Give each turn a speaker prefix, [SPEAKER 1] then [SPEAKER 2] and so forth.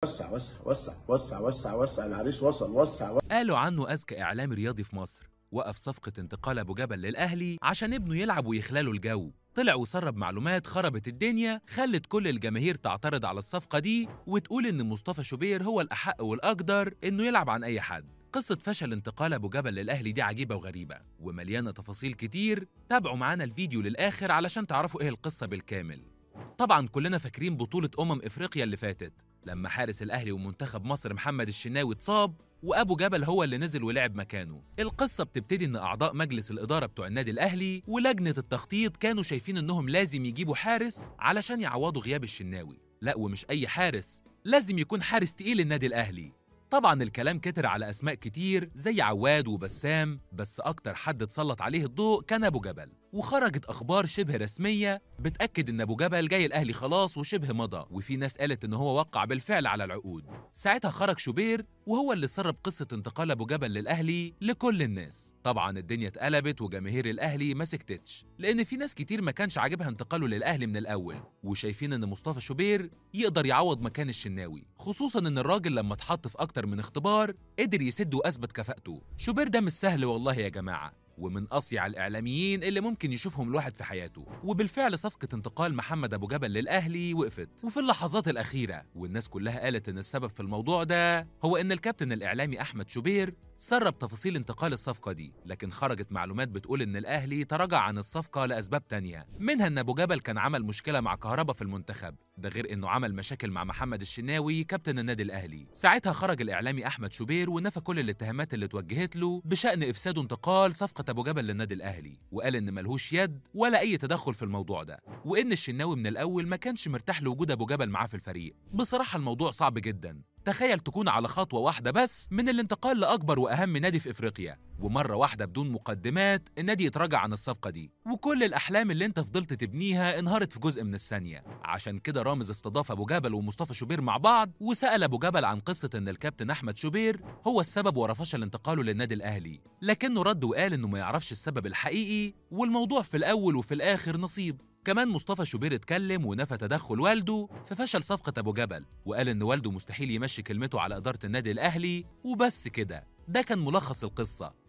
[SPEAKER 1] وسع وسع وسع وسع وسع وسع العريس وصل وسع وسع
[SPEAKER 2] قالوا عنه أذكى إعلامي رياضي في مصر وقف صفقة انتقال أبو جبل للأهلي عشان ابنه يلعب ويخلاله الجو طلع وسرب معلومات خربت الدنيا خلت كل الجماهير تعترض على الصفقة دي وتقول إن مصطفى شوبير هو الأحق والأقدر إنه يلعب عن أي حد قصة فشل انتقال أبو جبل للأهلي دي عجيبة وغريبة ومليانة تفاصيل كتير تابعوا معانا الفيديو للآخر علشان تعرفوا إيه القصة بالكامل طبعا كلنا فاكرين بطولة أمم إفريقيا اللي فاتت لما حارس الأهلي ومنتخب مصر محمد الشناوي اتصاب وأبو جبل هو اللي نزل ولعب مكانه القصة بتبتدي إن أعضاء مجلس الإدارة بتوع النادي الأهلي ولجنة التخطيط كانوا شايفين إنهم لازم يجيبوا حارس علشان يعوضوا غياب الشناوي لا ومش أي حارس لازم يكون حارس تقيل النادي الأهلي طبعا الكلام كتر على أسماء كتير زي عواد وبسام بس أكتر حد اتسلط عليه الضوء كان أبو جبل وخرجت أخبار شبه رسمية بتأكد إن أبو جبل جاي الأهلي خلاص وشبه مضى وفي ناس قالت إن هو وقع بالفعل على العقود ساعتها خرج شوبير وهو اللي سرب قصة انتقال أبو جبل للأهلي لكل الناس طبعا الدنيا اتقلبت وجماهير الأهلي ما سكتتش لأن في ناس كتير ما كانش عاجبها انتقاله للأهلي من الأول وشايفين إن مصطفى شوبير يقدر يعوض مكان الشناوي خصوصا إن الراجل لما اتحط في أكتر من اختبار قدر يسد وأثبت كفاءته شوبير ده مش سهل والله يا جماعة ومن أصيع الإعلاميين اللي ممكن يشوفهم الواحد في حياته وبالفعل صفقة انتقال محمد أبو جبل للأهلي وقفت وفي اللحظات الأخيرة والناس كلها قالت إن السبب في الموضوع ده هو إن الكابتن الإعلامي أحمد شوبير سرب تفاصيل انتقال الصفقة دي لكن خرجت معلومات بتقول إن الأهلي تراجع عن الصفقة لأسباب تانية منها إن أبو جبل كان عمل مشكلة مع كهربا في المنتخب ده غير إنه عمل مشاكل مع محمد الشناوي كابتن النادي الأهلي ساعتها خرج الإعلامي أحمد شوبير ونفى كل الاتهامات اللي اتوجهت له بشأن إفساد انتقال صفقة أبو جبل للنادي الأهلي وقال إن ملهوش يد ولا أي تدخل في الموضوع ده وإن الشناوي من الأول ما كانش مرتاح لوجود أبو جبل معاه في الفريق بصراحة الموضوع صعب جدا تخيل تكون على خطوة واحدة بس من الانتقال لأكبر وأهم نادي في إفريقيا ومرة واحدة بدون مقدمات النادي يتراجع عن الصفقة دي وكل الأحلام اللي انت فضلت تبنيها انهارت في جزء من الثانية عشان كده رامز استضاف أبو جبل ومصطفى شوبير مع بعض وسأل أبو جبل عن قصة إن الكابتن أحمد شوبير هو السبب ورا فشل انتقاله للنادي الأهلي لكنه رد وقال إنه ما يعرفش السبب الحقيقي والموضوع في الأول وفي الآخر نصيب كمان مصطفى شوبير اتكلم ونفى تدخل والده في فشل صفقة أبو جبل وقال إن والده مستحيل يمشي كلمته على إدارة النادي الأهلي وبس كده ده كان ملخص القصة